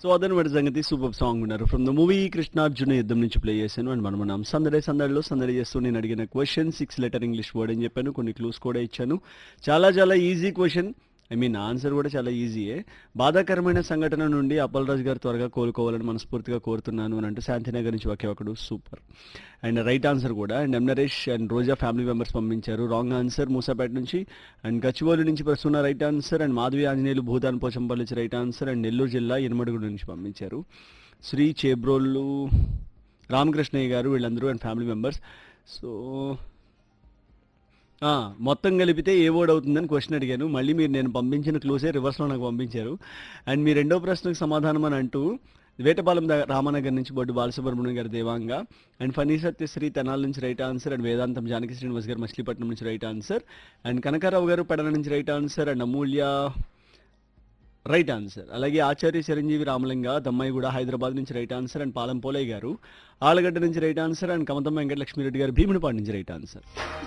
so అదనమాట సంగతి super song ఉన్నారు from the movie Krishnarjuna Yuddham నుంచి ప్లే చేశాను అండ్ మనం మనం సందడే సందడిలో సందడి చేస్తూ నేను అడిగిన question six letter English word అని చెప్పాను కొన్ని క్లూస్ కూడా ఇచ్చాను చాలా చాలా easy question I mean answer కూడా చాలా ఈజీయే బాధాకరమైన సంఘటన నుండి అప్పలరాజు గారు త్వరగా కోలుకోవాలని మనస్ఫూర్తిగా కోరుతున్నాను అని అంటూ శాంతినగర్ నుంచి ఒకే ఒకడు సూపర్ అండ్ రైట్ ఆన్సర్ కూడా and M Naresh and Roja family members పంపించారు రాంగ్ ఆన్సర్ మూసాపేట నుంచి అండ్ గచ్చిబౌలి నుంచి ప్రస్తున్న right answer and Madhavi Anjaneyulu Bhoodan Pochampally నుంచి రైట్ ఆన్సర్ అండ్ నెల్లూరు జిల్లా ఎనమడుగుడు నుంచి పంపించారు శ్రీ చేబ్రోళ్ళు రామకృష్ణయ్య గారు వీళ్ళందరూ అండ్ ఫ్యామిలీ మెంబర్స్ సో ఆ, మొత్తం కలిపితే ఏ వర్డ్ అవుతుందని క్వశ్చన్ అడిగాను మళ్ళీ మీరు నేను పంపించిన క్లూసే రివర్స్లో నాకు పంపించారు అండ్ మీ రెండో ప్రశ్నకు సమాధానం అని అంటూ వేటపాలెం ద- రామానగర్ నుంచి బొడ్డు బాలసుబ్రహ్మణ్యం గారు దేవాంగ అండ్ ఫనీ సత్యశ్రీ తెనాల నుంచి రైట్ ఆన్సర్ అండ్ వేదాంతం జానకి శ్రీనివాస్ గారు మచిలీపట్నం నుంచి రైట్ ఆన్సర్ అండ్ కనకారావు గారు పెడన నుంచి right answer and Amulya right answer అలాగే ఆచార్య చిరంజీవి రామలింగ దమ్మాయి కూడా హైదరాబాద్ నుంచి right answer and Palem Polaiah గారు ఆలగడ్డ నుంచి right answer and Kamatham Venkatalakshmireddy గారు భీమునిపాడు నుంచి right answer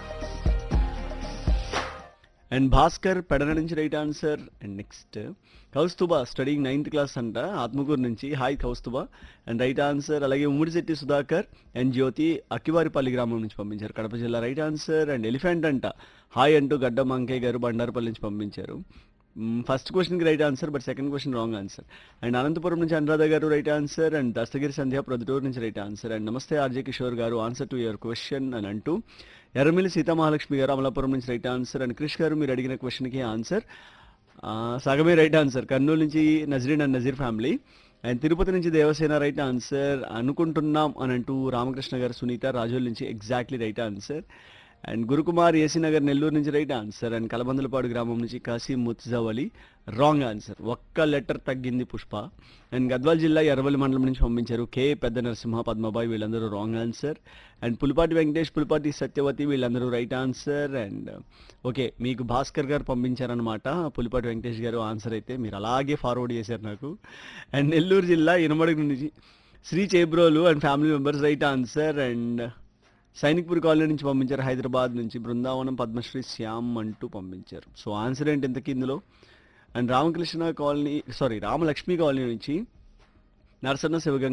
and Bhaskar Pedana నుంచి right answer and next Kaustubha studying ninth class అంట ఆత్మకూరు నుంచి hi Kaustubha and right answer అలాగే ఉమ్మిడిశెట్టి సుధాకర్ అండ్ జ్యోతి అక్కివారిపల్లి గ్రామం నుంచి పంపించారు కడప జిల్లా రైట్ ఆన్సర్ అండ్ ఎలిఫెంట్ అంట హాయ్ అంటూ గడ్డ మంకయ్య గారు బండారపల్లి నుంచి పంపించారు ఫస్ట్ క్వశ్చన్కి right answer but second question wrong answer and Anantapuram నుంచి అనురాధ గారు right answer and Dastagiri Sandhya Proddatur నుంచి రైట్ ఆన్సర్ అండ్ నమస్తే ఆర్జే కిషోర్ గారు ఆన్సర్ టు యువర్ క్వశ్చన్ అని అంటూ ఎర్రమిల్లి సీతామహాలక్ష్మి గారు అమలాపురం నుంచి రైట్ ఆన్సర్ అండ్ క్రిష్ గారు మీరు అడిగిన క్వశ్చన్కి ఆన్సర్ సగమే రైట్ ఆన్సర్ కర్నూలు నుంచి Nazreen and Nazeer family and Tirupati నుంచి దేవసేన రైట్ ఆన్సర్ అనుకుంటున్నాం అని అంటూ రామకృష్ణ గారు సునీత రాజోల్ నుంచి exactly right answer and Gurukumar AC Nagar Nellore నుంచి రైట్ ఆన్సర్ అండ్ కలబందలపాడు గ్రామం నుంచి కాశీ ముత్జావలి రాంగ్ ఆన్సర్ ఒక్క లెటర్ తగ్గింది పుష్ప అండ్ గద్వాల్ జిల్లా ఎర్రవల్లి మండలం నుంచి పంపించారు కే పెద్ద నరసింహ పద్మబాయి వీళ్ళందరూ wrong answer and Pulipati Venkatesh Pulipati Satyavathi వీళ్ళందరూ రైట్ ఆన్సర్ అండ్ ఓకే మీకు భాస్కర్ గారు పంపించారనమాట పులిపాటి వెంకటేష్ గారు ఆన్సర్ అయితే మీరు అలాగే ఫార్వర్డ్ చేశారు నాకు అండ్ నెల్లూరు జిల్లా ఇనమడుగు నుంచి Sri Chebrolu and family members right answer and Sainikpur colony నుంచి పంపించారు హైదరాబాద్ నుంచి బృందావనం పద్మశ్రీ శ్యామ్ అంటూ పంపించారు సో ఆన్సర్ ఏంటి ఇంతకీ ఇందులో and Ramakrishna colony sorry Ramalakshmi colony నుంచి నరసన్న శివగంగ